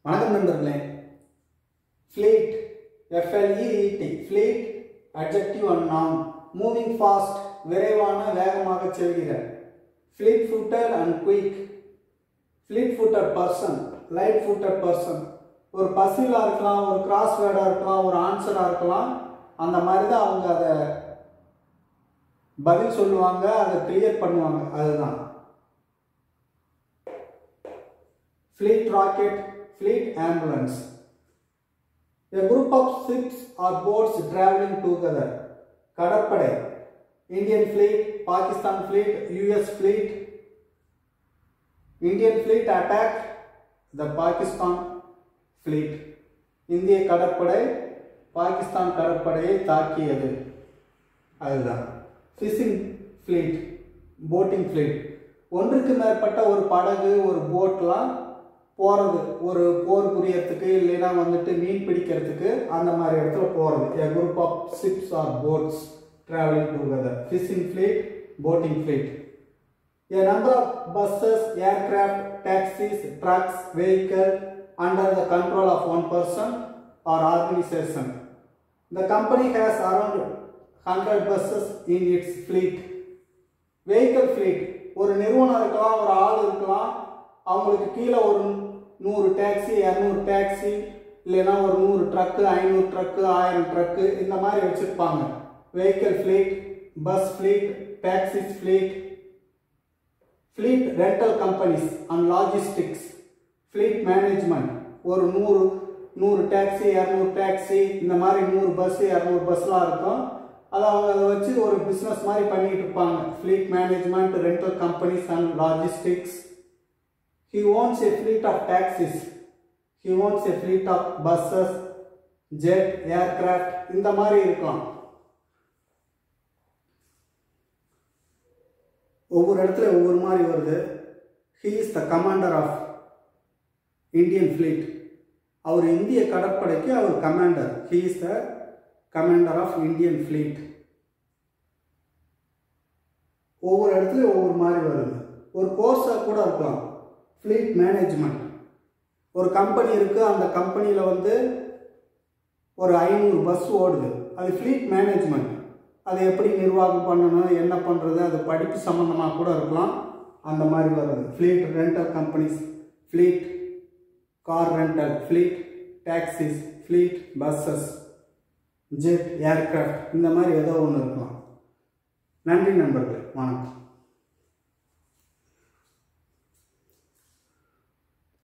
வணக்கம் நண்பர்களே fleet F L E E T fleet adjective and நாம் மூவிங் ஃபாஸ்ட் விரைவான வேகமாக செல்கிற fleet footed and quick fleet footed person light footed person ஒரு பசிலாக இருக்கலாம் ஒரு கிராஸ் வேர்டாக இருக்கலாம் ஒரு ஆன்சராக இருக்கலாம் அந்த மாதிரி தான் அவங்க அதை பதில் சொல்லுவாங்க அதை கிளியர் பண்ணுவாங்க அதுதான் fleet rocket, fleet ambulance. A group of ships or boats traveling together. கடற்படை Indian fleet, Pakistan fleet, US fleet. Indian fleet attacked the Pakistan fleet. இந்திய கடற்படை பாகிஸ்தான் கடற்படையை தாக்கியது அதுதான் ஃபிஷிங் ஃப்ளீட் போட்டிங் ஃப்ளீட் ஒன்றுக்கு மேற்பட்ட ஒரு படகு ஒரு போட்லாம் போகிறது ஒரு போர் புரியறதுக்கு இல்லைன்னா வந்துட்டு மீன் பிடிக்கிறதுக்கு அந்த மாதிரி இடத்துல போகிறது a group of ships or boats traveling together fishing fleet boating fleet a number of buses aircraft taxis trucks vehicle under the control of one person or organization the company has around 100 buses in its fleet vehicle fleet ஒரு நிறுவனம் இருக்கலாம் ஒரு ஆள் இருக்கலாம் அவங்களுக்கு கீழே ஒரு நூறு டாக்ஸி இரநூறு டாக்ஸி இல்லைன்னா ஒரு நூறு ட்ரக்கு ஐநூறு ட்ரக்கு ஆயிரம் ட்ரக்கு இந்த மாதிரி வச்சுருப்பாங்க vehicle fleet bus fleet taxis fleet fleet rental companies and logistics fleet management ஒரு நூறு நூறு டாக்ஸி இரநூறு டாக்ஸி இந்த மாதிரி நூறு பஸ் இரநூறு பஸ்லாம் இருக்கும் அதை அவங்க அதை வச்சு ஒரு பிஸ்னஸ் மாதிரி பண்ணிட்டு இருப்பாங்க fleet management rental companies and logistics he owns a fleet of taxis he owns a fleet of buses jet aircraft இந்த மாதிரி இருக்கலாம் ஒவ்வொரு இடத்துல ஒவ்வொரு மாதிரி வருது he is the commander of Indian fleet அவர் இந்திய கடற்படைக்கு அவர் commander he is the commander of Indian fleet ஒவ்வொரு இடத்துலையும் ஒவ்வொரு மாதிரி வருது ஒரு கோர்ஸாக கூட இருக்கலாம் ஃப்ளீட் மேனேஜ்மெண்ட் ஒரு கம்பெனி இருக்குது அந்த கம்பெனியில் வந்து ஒரு ஐநூறு பஸ் ஓடுது அது ஃப்ளீட் மேனேஜ்மெண்ட் அதை எப்படி நிர்வாகம் பண்ணணும் என்ன பண்ணுறது அது படிப்பு சம்மந்தமாக கூட இருக்கலாம் அந்த மாதிரி வருது fleet rental companies fleet car rental fleet taxis fleet buses jet aircraft இந்த மாதிரி ஏதோ ஒன்று இருக்கலாம் நன்றி நண்பர்களே வணக்கம்